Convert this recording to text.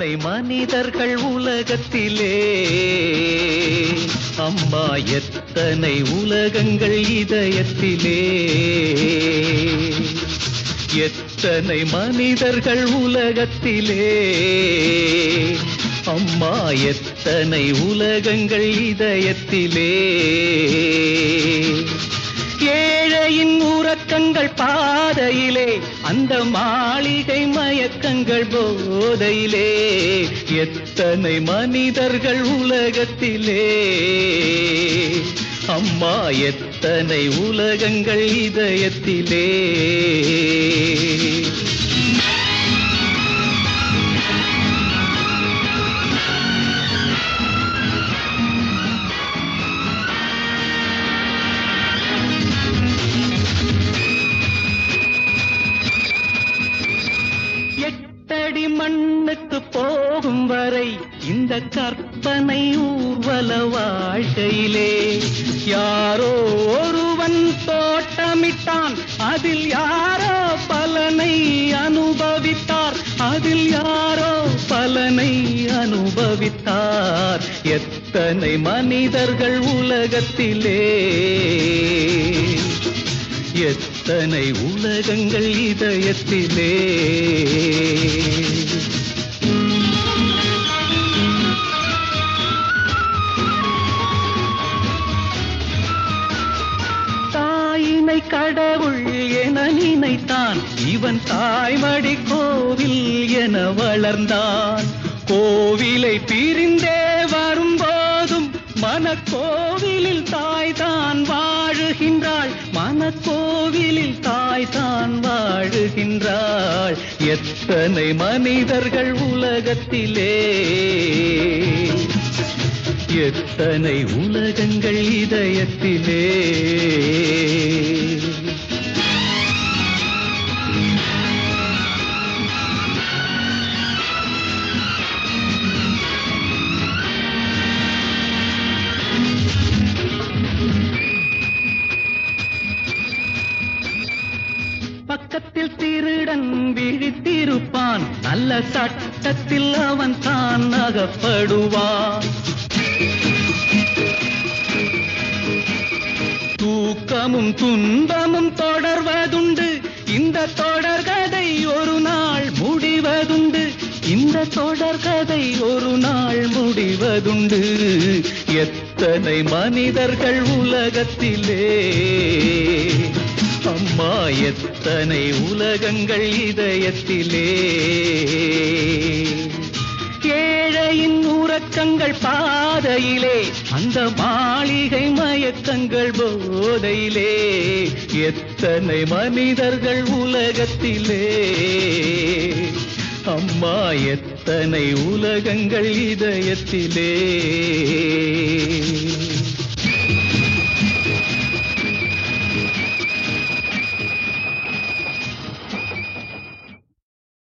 எத்தனை மனிதர்கள் உலகத்திலே அம்மா எத்தனை உலகங்கள் இதயத்திலே எத்தனை மனிதர்கள் உலகத்திலே அம்மா எத்தனை உலகங்கள் இதயத்திலே ஏழையின் உறக்கங்கள் பாதையிலே அந்த மாளிகை மயக்கங்கள் போதையிலே எத்தனை மனிதர்கள் உலகத்திலே அம்மா எத்தனை உலகங்கள் இதயத்திலே எட்டடி மண்ணுக்கு போகும் வரை இந்த கற்பனை ஊர்வல வாழ்க்கையிலே யாரோ ஒருவன் தோட்டமிட்டான் அதில் யாரோ பலனை அனுபவித்தார் அதில் யாரோ பலனை அனுபவித்தார் எத்தனை மனிதர்கள் உலகத்திலே எத்தனை உலகங்கள் இதயத்திலே தாயினை கடவுள் என நினைத்தான் இவன் தாய்மடி கோவில் என வளர்ந்தான் கோவிலை பிரிந்தே வரும்போதும் மனக்கோவிலில் தாய் தான் வாழுகின்றாள் மனக்கோவிலில் தாய் தான் வாழுகின்றாள் எத்தனை மனிதர்கள் உலகத்திலே எத்தனை உலகங்கள் இதயத்திலே பக்கத்தில் திருடன் விழித்திருப்பான் நல்ல சட்டத்தில் அவன் தான் அகப்படுவான் தூக்கமும் துன்பமும் தொடர்வதுண்டு இந்த தொடர்கதை ஒரு நாள் முடிவதுண்டு இந்த தொடர்கதை ஒரு நாள் முடிவதுண்டு எத்தனை மனிதர்கள் உலகத்திலே அம்மா எத்தனை உலகங்கள் இதயத்திலே ஏழையின் உறக்கங்கள் பாதையிலே அந்த மாளிகை மயக்கங்கள் போதையிலே எத்தனை மனிதர்கள் உலகத்திலே அம்மா எத்தனை உலகங்கள் இதயத்திலே